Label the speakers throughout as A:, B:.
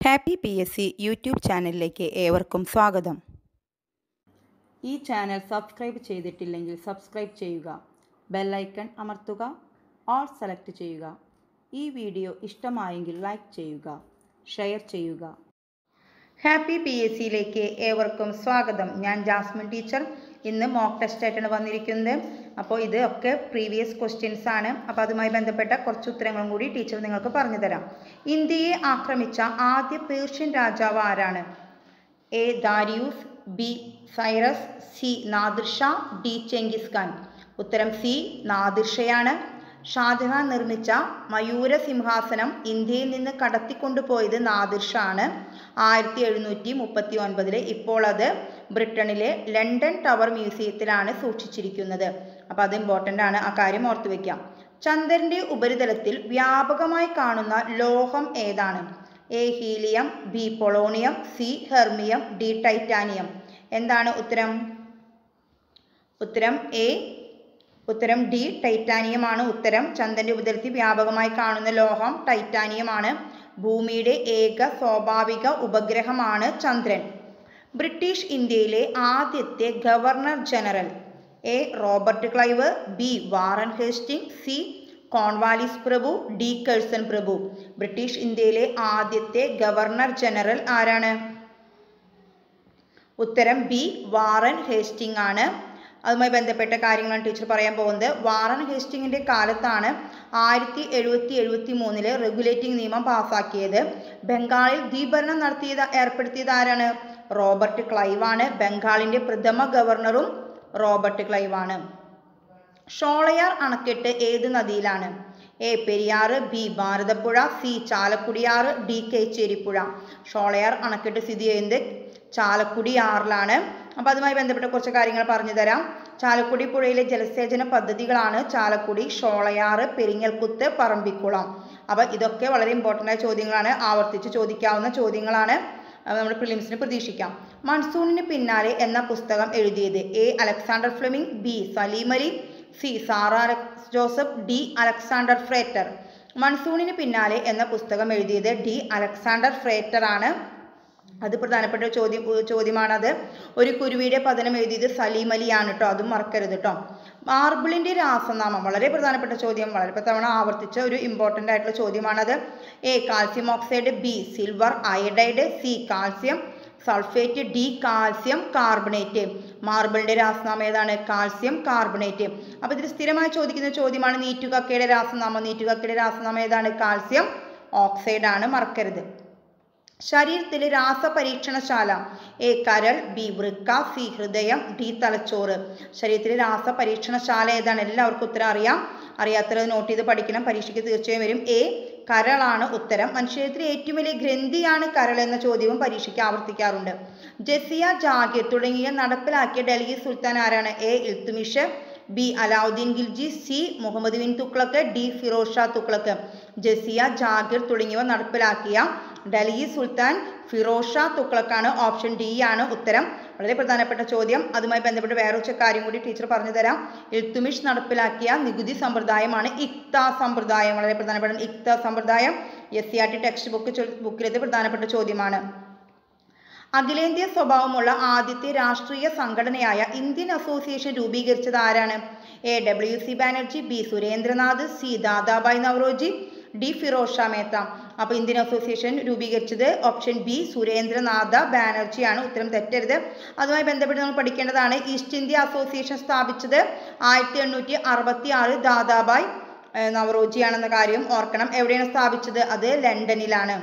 A: happy P S സി യൂട്യൂബ് ചാനലിലേക്ക് ഏവർക്കും സ്വാഗതം ഈ ചാനൽ സബ്സ്ക്രൈബ് ചെയ്തിട്ടില്ലെങ്കിൽ സബ്സ്ക്രൈബ് ചെയ്യുക ബെല്ലൈക്കൺ അമർത്തുക ഓൾ സെലക്ട് ചെയ്യുക ഈ വീഡിയോ ഇഷ്ടമായെങ്കിൽ ലൈക്ക് ചെയ്യുക ഷെയർ ചെയ്യുക ഹാപ്പി പി എസ് സിയിലേക്ക് ഏവർക്കും സ്വാഗതം ഞാൻ ജാസ്മിൻ ടീച്ചർ ഇന്ന് മോക്ക് ടെസ്റ്റ് ആയിട്ടാണ് വന്നിരിക്കുന്നത് അപ്പോൾ ഇത് ഒക്കെ പ്രീവിയസ് ക്വസ്റ്റ്യൻസ് ആണ് അപ്പോൾ അതുമായി ബന്ധപ്പെട്ട കുറച്ച് ഉത്തരങ്ങളും കൂടി ടീച്ചർ നിങ്ങൾക്ക് പറഞ്ഞു തരാം ഇന്ത്യയെ ആക്രമിച്ച ആദ്യ പേർഷ്യൻ രാജാവ് ആരാണ് A Darius B Cyrus C Nadir Shah D Genghis Khan ഉത്തരം സി നാദിർഷയാണ് ഷാജഹാൻ നിർമ്മിച്ച മയൂര സിംഹാസനം ഇന്ത്യയിൽ നിന്ന് കടത്തിക്കൊണ്ടുപോയത് നാദിർഷ ആണ് ആയിരത്തി എഴുന്നൂറ്റി മുപ്പത്തി ഒൻപതിൽ ഇപ്പോൾ അത് ബ്രിട്ടനിലെ ലണ്ടൻ ടവർ മ്യൂസിയത്തിലാണ് സൂക്ഷിച്ചിരിക്കുന്നത് അപ്പോൾ അത് ഇമ്പോർട്ടൻ്റ് ആണ് ആ കാര്യം ഓർത്തു വെക്കാം ചന്ദ്രന്റെ ഉപരിതലത്തിൽ വ്യാപകമായി കാണുന്ന ലോഹം ഏതാണ് A helium B polonium C ഹെർമിയം ഡി ടൈറ്റാനിയം എന്താണ് ഉത്തരം ഉത്തരം എ ഉത്തരം ഡി ടൈറ്റാനിയം ആണ് ഉത്തരം ചന്ദ്രന്റെ ഉപരിതലത്തിൽ വ്യാപകമായി കാണുന്ന ലോഹം ടൈറ്റാനിയം ആണ് ഭൂമിയുടെ ഏക സ്വാഭാവിക ഉപഗ്രഹമാണ് ചന്ദ്രൻ ബ്രിട്ടീഷ് ഇന്ത്യയിലെ ആദ്യത്തെ governor general A Robert Clive B Warren Hasting C Cornwallis പ്രഭു ഡി കേഴ്സൺ പ്രഭു ബ്രിട്ടീഷ് ഇന്ത്യയിലെ ആദ്യത്തെ ഗവർണർ ജനറൽ ആരാണ് ഉത്തരം ബി വാറൻ ഹേസ്റ്റിംഗ് ആണ് അതുമായി ബന്ധപ്പെട്ട കാര്യങ്ങളാണ് ടീച്ചർ പറയാൻ പോകുന്നത് വാറൻ ഹേസ്റ്റിങ്ങിൻ്റെ കാലത്താണ് ആയിരത്തി എഴുപത്തി എഴുപത്തി മൂന്നില് റെഗുലേറ്റിംഗ് നിയമം പാസാക്കിയത് ബംഗാളിൽ ദ്വീപഭരണം നടത്തിയത് ഏർപ്പെടുത്തിയത് ആരാണ് റോബർട്ട് ക്ലൈവാണ് ബംഗാളിൻ്റെ പ്രഥമ ഗവർണറും റോബർട്ട് ക്ലൈവാണ് ഷോളയാർ അണക്കെട്ട് ഏത് നദിയിലാണ് A Periyar B Bharathapuzha C Chalakudiyar D Kecheripuzha Sholayar അണക്കെട്ട് സ്ഥിതി ചെയ്യുന്നത് ചാലക്കുടി ആറിലാണ് അപ്പോൾ അതുമായി ബന്ധപ്പെട്ട കുറച്ച് കാര്യങ്ങൾ പറഞ്ഞു തരാം ചാലക്കുടി പുഴയിലെ ജലസേചന പദ്ധതികളാണ് ചാലക്കുടി ഷോളയാറ് പെരിങ്ങൽക്കുത്ത് പറമ്പിക്കുളം അപ്പോൾ ഇതൊക്കെ വളരെ ഇമ്പോർട്ടൻ്റ് ആയ ചോദ്യങ്ങളാണ് ആവർത്തിച്ച് ചോദിക്കാവുന്ന ചോദ്യങ്ങളാണ് നമ്മുടെ പ്രിലിംസിന് പ്രതീക്ഷിക്കാം മൺസൂണിന് പിന്നാലെ എന്ന പുസ്തകം എഴുതിയത് A Alexander Fleming B Salim Ali C Sarah Joseph D Alexander Frater മൺസൂണിന് പിന്നാലെ എന്ന പുസ്തകം എഴുതിയത് ഡി അലക്സാണ്ടർ ഫ്രേറ്റർ ആണ് അത് പ്രധാനപ്പെട്ട ചോദ്യം ചോദ്യമാണത് ഒരു കുരുവിയുടെ പതനം എഴുതിയത് സലീം അലിയാണ് കേട്ടോ അതും മറക്കരുത് കേട്ടോ മാർബിളിൻ്റെ രാസനാമം വളരെ പ്രധാനപ്പെട്ട ചോദ്യം വളരെ തവണ ആവർത്തിച്ച ഒരു ഇമ്പോർട്ടൻ്റ് ആയിട്ടുള്ള ചോദ്യമാണത് A calcium oxide B silver iodide C calcium sulphate D calcium carbonate മാർബിളിൻ്റെ രാസനാമം ഏതാണ് കാൽസ്യം കാർബണേറ്റ് അപ്പോൾ ഇതിൽ സ്ഥിരമായി ചോദിക്കുന്ന ചോദ്യമാണ് നീറ്റുകക്കയുടെ രാസനാമം നീറ്റുകക്കയുടെ രാസനാമം ഏതാണ് കാൽസ്യം ഓക്സൈഡ് ആണ് മറക്കരുത് ശരീരത്തിലെ രാസപരീക്ഷണശാല എ കരൾ ബി വൃക്ക സി ഹൃദയം ഡി തലച്ചോറ് ശരീരത്തിലെ രാസപരീക്ഷണശാല ഏതാണ് എല്ലാവർക്കും ഉത്തരം അറിയാം അറിയാത്തത് നോട്ട് ചെയ്ത് പഠിക്കണം പരീക്ഷയ്ക്ക് തീർച്ചയായും വരും എ കരളാണ് ഉത്തരം മനുഷ്യത്തിലെ ഏറ്റവും വലിയ ഗ്രന്ഥിയാണ് കരൾ എന്ന ചോദ്യവും പരീക്ഷയ്ക്ക് ആവർത്തിക്കാറുണ്ട് ജസിയ ജാഗിർ തുടങ്ങിയ നടപ്പിലാക്കിയ ഡൽഹി സുൽത്താൻ ആരാണ് A Iltutmish B Alauddin Khilji C Muhammad bin Tughlaq D Firoz Shah Tughlaq ജസിയ ജാഗിർ തുടങ്ങിയവ നടപ്പിലാക്കിയ ഡൽഹി സുൽത്താൻ ഫിറോസ് ഷാ തുക്ലക്കാണ് ഓപ്ഷൻ ഡി ആണ് ഉത്തരം വളരെ പ്രധാനപ്പെട്ട ചോദ്യം അതുമായി ബന്ധപ്പെട്ട് വേറെ ഉച്ച കാര്യം കൂടി ടീച്ചർ പറഞ്ഞു തരാം ഇൽത്തുമിഷ് നടപ്പിലാക്കിയ നികുതി സമ്പ്രദായമാണ് ഇക്ത സമ്പ്രദായം വളരെ പ്രധാനപ്പെട്ട ഇക്ത സമ്പ്രദായം S C R T text book ബുക്കിലത് പ്രധാനപ്പെട്ട ചോദ്യമാണ് അഖിലേന്ത്യാ സ്വഭാവമുള്ള ആദ്യത്തെ രാഷ്ട്രീയ സംഘടനയായ ഇന്ത്യൻ അസോസിയേഷൻ രൂപീകരിച്ചത് ആരാണ് A W C Banerjee B Surendranath C Dadabhai Naoroji D Firoz Shah Mehta അപ്പോൾ ഇന്ത്യൻ അസോസിയേഷൻ രൂപീകരിച്ചത് ഓപ്ഷൻ ബി സുരേന്ദ്രനാഥ ബാനർജിയാണ് ഉത്തരം തെറ്റരുത് അതുമായി ബന്ധപ്പെട്ട് നമ്മൾ പഠിക്കേണ്ടതാണ് ഈസ്റ്റ് ഇന്ത്യ അസോസിയേഷൻ സ്ഥാപിച്ചത് ആയിരത്തി എണ്ണൂറ്റി അറുപത്തി ആറ് ദാദാബായ് നവറോജിയാണെന്ന കാര്യം ഓർക്കണം എവിടെയാണ് സ്ഥാപിച്ചത് അത് ലണ്ടനിലാണ്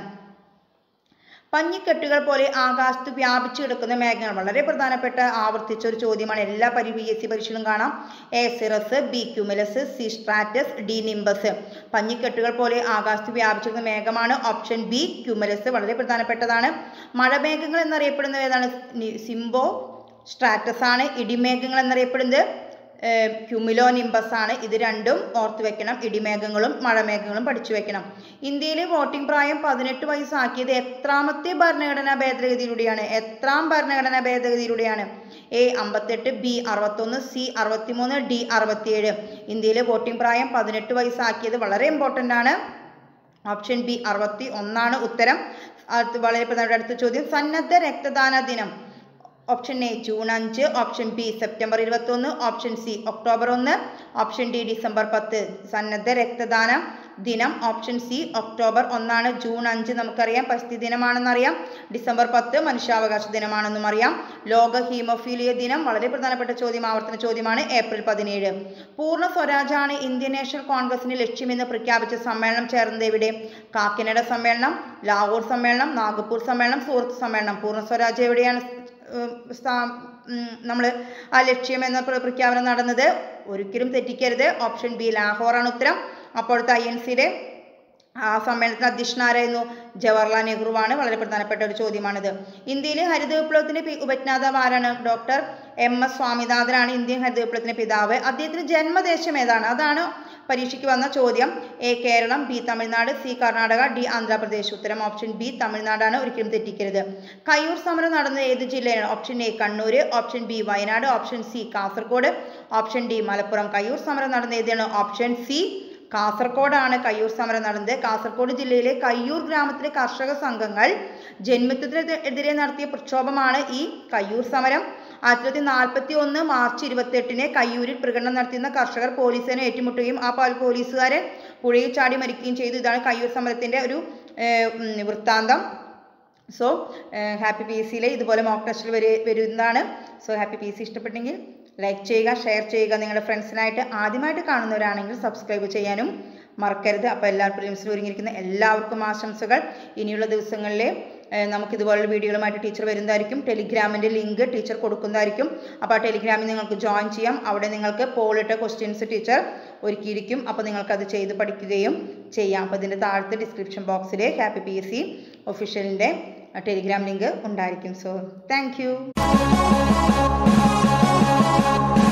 A: പഞ്ഞിക്കെട്ടുകൾ പോലെ ആകാശത്ത് വ്യാപിച്ചു കിടക്കുന്ന മേഘങ്ങൾ വളരെ പ്രധാനപ്പെട്ട ആവർത്തിച്ച ഒരു ചോദ്യമാണ് എല്ലാ പരി പി എസ് സി പരീക്ഷയിലും കാണാം A cirrus B cumulus C stratus D nimbus പഞ്ഞിക്കെട്ടുകൾ പോലെ ആകാശത്ത് വ്യാപിച്ചിരുന്ന മേഘമാണ് ഓപ്ഷൻ ബി ക്യുമിലസ് വളരെ പ്രധാനപ്പെട്ടതാണ് മഴമേഘങ്ങൾ എന്നറിയപ്പെടുന്നത് ഏതാണ് സിംബോ സ്ട്രാറ്റസ് ആണ് ഇടിമേഘങ്ങൾ എന്നറിയപ്പെടുന്നത് ക്യുമിലോ നിംബസ് ആണ് ഇത് രണ്ടും ഓർത്തു വെക്കണം ഇടിമേഘങ്ങളും മഴമേഘങ്ങളും പഠിച്ചു വെക്കണം ഇന്ത്യയിലെ വോട്ടിംഗ് പ്രായം പതിനെട്ട് വയസ്സാക്കിയത് എത്രാമത്തെ ഭരണഘടനാ ഭേദഗതിയിലൂടെയാണ് എത്രാം ഭരണഘടനാ ഭേദഗതിയിലൂടെയാണ് എ അമ്പത്തെട്ട് ബി അറുപത്തൊന്ന് സി അറുപത്തിമൂന്ന് ഡി അറുപത്തിയേഴ് ഇന്ത്യയിലെ വോട്ടിംഗ് പ്രായം പതിനെട്ട് വയസ്സാക്കിയത് വളരെ ഇമ്പോർട്ടൻ്റ് ആണ് ഓപ്ഷൻ ബി അറുപത്തി ഒന്നാണ് ഉത്തരം അടുത്ത് വളരെ പ്രധാനപ്പെട്ട അടുത്ത ചോദ്യം സന്നദ്ധ രക്തദാന ദിനം ഓപ്ഷൻ എ ജൂൺ അഞ്ച് ഓപ്ഷൻ ബി സെപ്റ്റംബർ ഇരുപത്തൊന്ന് ഓപ്ഷൻ സി ഒക്ടോബർ ഒന്ന് ഓപ്ഷൻ ഡി ഡിസംബർ പത്ത് സന്നദ്ധ രക്തദാന ദിനം ഓപ്ഷൻ സി ഒക്ടോബർ ഒന്നാണ് ജൂൺ അഞ്ച് നമുക്കറിയാം പരിസ്ഥിതി ദിനമാണെന്നറിയാം ഡിസംബർ പത്ത് മനുഷ്യാവകാശ ദിനമാണെന്നും അറിയാം ലോക ഹീമോഫീലിയ ദിനം വളരെ പ്രധാനപ്പെട്ട ചോദ്യം ആവർത്തന ചോദ്യമാണ് ഏപ്രിൽ പതിനേഴ് പൂർണ്ണ സ്വരാജാണ് ഇന്ത്യൻ നാഷണൽ കോൺഗ്രസിന് ലക്ഷ്യമെന്ന് പ്രഖ്യാപിച്ച സമ്മേളനം ചേർന്നത് എവിടെ കാക്കിനഡ സമ്മേളനം ലാഹോർ സമ്മേളനം നാഗപ്പൂർ സമ്മേളനം സൂറത്ത് സമ്മേളനം പൂർണ്ണ സ്വരാജ് എവിടെയാണ് നമ്മൾ ആ ലക്ഷ്യം എന്ന പ്ര- പ്രഖ്യാപനം നടന്നത് ഒരിക്കലും തെറ്റിക്കരുത് ഓപ്ഷൻ ബി ലാഹോറാണ് ഉത്തരം അപ്പോഴത്തെ ഐ എൻ സിയുടെ ആ സമ്മേളനത്തിന് അധ്യക്ഷനാരായിരുന്നു ജവഹർലാൽ നെഹ്റുവാണ് വളരെ പ്രധാനപ്പെട്ട ഒരു ചോദ്യമാണിത് ഇന്ത്യയിലെ ഹരിത വിപ്ലവത്തിന്റെ പി- ഉപജ്ഞാതാവ് ആരാണ് ഡോക്ടർ എം എസ് സ്വാമിനാഥനാണ് ഇന്ത്യൻ ഹരിത വിപ്ലവത്തിന്റെ പിതാവ് അദ്ദേഹത്തിന്റെ ജന്മദേശം ഏതാണ് അതാണ് പരീക്ഷയ്ക്ക് വന്ന ചോദ്യം A Keralam B Tamil Nadu C Karnataka D Andhra Pradesh ഉത്തരം ഓപ്ഷൻ ബി തമിഴ്നാടാണ് ഒരിക്കലും തെറ്റിക്കരുത് കയ്യൂർ സമരം നടന്നത് ഏത് ജില്ലയാണ് option A Kannur option B Wayanad option C Kasaragod option D Malappuram Kayyur സമരം നടന്നത് ഏതാണ് ഓപ്ഷൻ സി കാസർഗോഡാണ് കയ്യൂർ സമരം നടന്നത് കാസർഗോഡ് ജില്ലയിലെ കയ്യൂർ ഗ്രാമത്തിലെ കർഷക സംഘങ്ങൾ ജന്മിത്വത്തിനെതിരെ നടത്തിയ പ്രക്ഷോഭമാണ് ഈ കയ്യൂർ സമരം ആയിരത്തി തൊള്ളായിരത്തി നാൽപ്പത്തി ഒന്ന് മാർച്ച് ഇരുപത്തെട്ടിന് കയ്യൂരിൽ പ്രകടനം നടത്തിയിരുന്ന കർഷകർ പോലീസിനെ ഏറ്റുമുട്ടുകയും ആ പാൽ പോലീസുകാരെ പുഴയിൽ ചാടി മരിക്കുകയും ചെയ്തു ഇതാണ് കയ്യൂർ സമരത്തിന്റെ ഒരു ഏർ, ഉം, വൃത്താന്തം സോ ഹാപ്പി പി സിയിലെ ഇതുപോലെ മോക്ക് ടെസ്റ്റിൽ വരെ വരുന്നതാണ് സോ ഹാപ്പി പി സി ഇഷ്ടപ്പെട്ടെങ്കിൽ ലൈക്ക് ചെയ്യുക ഷെയർ ചെയ്യുക നിങ്ങളുടെ ഫ്രണ്ട്സിനായിട്ട് ആദ്യമായിട്ട് കാണുന്നവരാണെങ്കിൽ സബ്സ്ക്രൈബ് ചെയ്യാനും മറക്കരുത് അപ്പോൾ എല്ലാ പ്രിലിംസിൽ ഒരുങ്ങിയിരിക്കുന്ന എല്ലാവർക്കും ആശംസകൾ ഇനിയുള്ള ദിവസങ്ങളിൽ നമുക്ക് ഇതുപോലുള്ള വീഡിയോകളുമായിട്ട് ടീച്ചർ വരുന്നതായിരിക്കും ടെലിഗ്രാമിൻ്റെ ലിങ്ക് ടീച്ചർ കൊടുക്കുന്നതായിരിക്കും അപ്പോൾ ആ ടെലിഗ്രാമിൽ നിങ്ങൾക്ക് ജോയിൻ ചെയ്യാം അവിടെ നിങ്ങൾക്ക് പോളിട്ട ക്വസ്റ്റ്യൻസ് ടീച്ചർ ഒരുക്കിയിരിക്കും അപ്പോൾ നിങ്ങൾക്കത് ചെയ്ത് പഠിക്കുകയും ചെയ്യാം അപ്പോൾ ഇതിൻ്റെ താഴത്തെ ഡിസ്ക്രിപ്ഷൻ ബോക്സിൽ ഹാപ്പി പി എസ് സി ഒഫീഷ്യലിൻ്റെ ടെലിഗ്രാം ലിങ്ക് ഉണ്ടായിരിക്കും സോ താങ്ക് യു